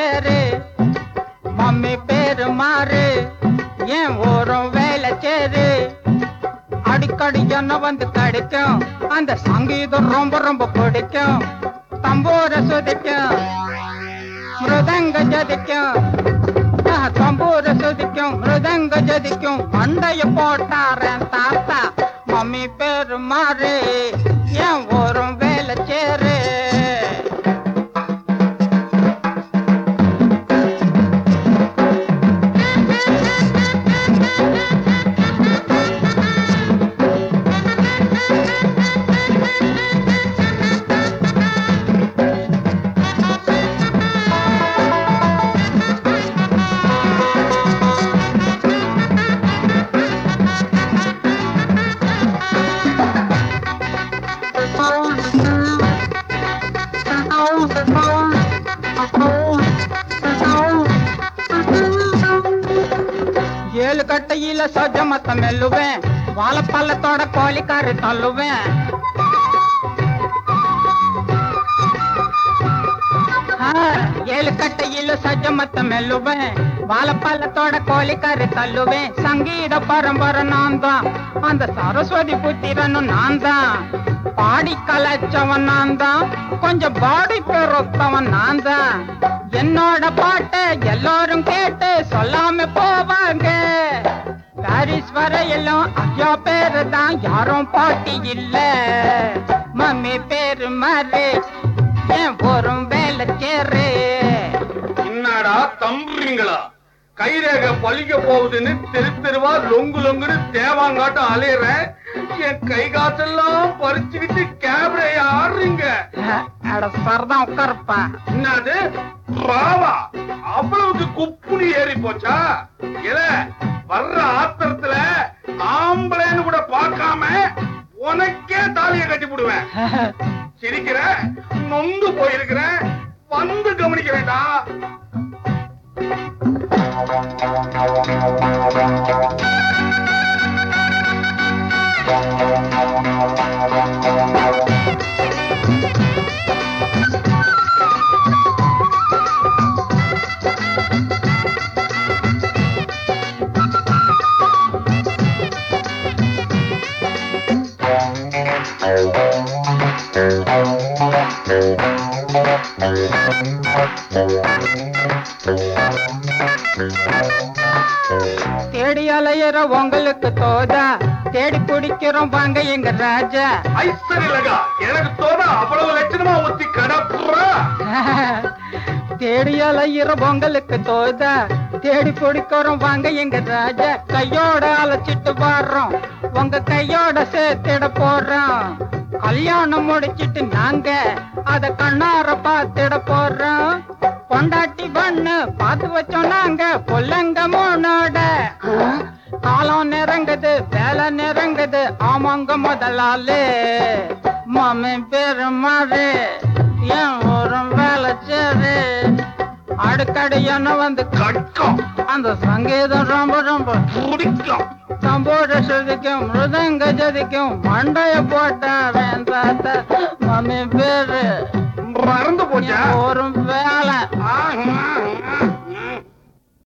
சேரு mummy பேரு மாறு என் ஊரும் வேலை சேரு அடிக்கடி என்ன வந்து கிடைக்கும் அந்த சங்கீதம் ரொம்ப ரொம்ப பிடிக்கும் தம்பூர சுதிக்கும் மிருதங்க ஜதிக்கும் ஆஹ், தம்பூர சுதிக்கும் மிருதங்க ஜதிக்கும் மண்டைய போட்டாரன் தாத்தா மம்மி பேரு மாறு என் ஊரும் வேலை சேரு ஏழு கட்டையில சொஜ மத்த மெல்லுவேன் வாழைப்பள்ளத்தோட கோழிக்காரு தள்ளுவேன் ஆ, ஏழு கட்டையில சஜ மத்த மெல்லுவேன் வாழைப்பள்ளத்தோட கோழிக்காரு தள்ளுவேன் சங்கீத பரம்பரை நான் தான் அந்த சரஸ்வதி புத்திரனும் நான் தான் பாடி கலைச்சவன் நான் தான் கொஞ்சம் பாடி பெருத்தவன் நான் தான் என்னோட பாட்டை எல்லாரும் கேட்டு சொல்லாம போவாங்க பாரிஸ் வரையிலும் ஐயா பேரு தான் யாரும் பாட்டி இல்ல மம்மி பேரு மாறு என் போரும் வேலை சேரு என்னடா தம்புறீங்களா கைரேக பழிக்க போகுதுன்னு தெரு தெருவா லொங்கு லொங்குன்னு தேவாங்காட்டம் அலையறேன் என் கை காசெல்லாம் பறிச்சுக்கிட்டு கேமரா ஆடுறீங்க அட சரதான் உட்காருப்பா என்னது ராவா அவ்வளவுக்கு குப்புனி ஏறி போச்சா இல்ல வர்ற ஆத்திரத்துல ஆம்பளைன்னு கூட பார்க்காம உனக்கே தாலிய கட்டி விடுவேன் சிரிக்கிற நொந்து போயிருக்கிற வந்து கவனிக்க வேண்டாம் தேடி அலையிற உங்களுக்கு தோதா தேடி பிடிக்கிறோம் வாங்க எங்க ராஜா ஐஸ்வர்யலகா எனக்கு தோண அவ்வளவு லட்சணமா ஊத்தி கடப்புறா தேடி அலையிற பொங்கலுக்கு தோதா தேடி பிடிக்கிறோம் வாங்க எங்க ராஜா கையோட அழைச்சிட்டு வர்றோம் உங்க கையோட சேர்த்திட போறோம் கல்யாணம் முடிச்சிட்டு நாங்க அத கண்ணார பார்த்திட போறோம் பொண்டாட்டி பண்ணு பார்த்து வச்சோம் நாங்க பொல்லங்க மூணோட காலம் நெருங்குது வேலை நெருங்குது ஆமாங்க முதலாளி மாமி பேரு மாறு என் ஒரு வேலை சேரு அடிக்கடி என்ன வந்து கட்கம் அந்த சங்கீதம் ரொம்ப ரொம்ப பிடிக்கும் சம்போட சுதிக்கும் மிருதங்க ஜதிக்கும் மண்டைய போட்ட வேந்தாத்த மாமி பேரு மறந்து போச்சா என் ஒரு வேலை ஆஹ், ஆஹ்,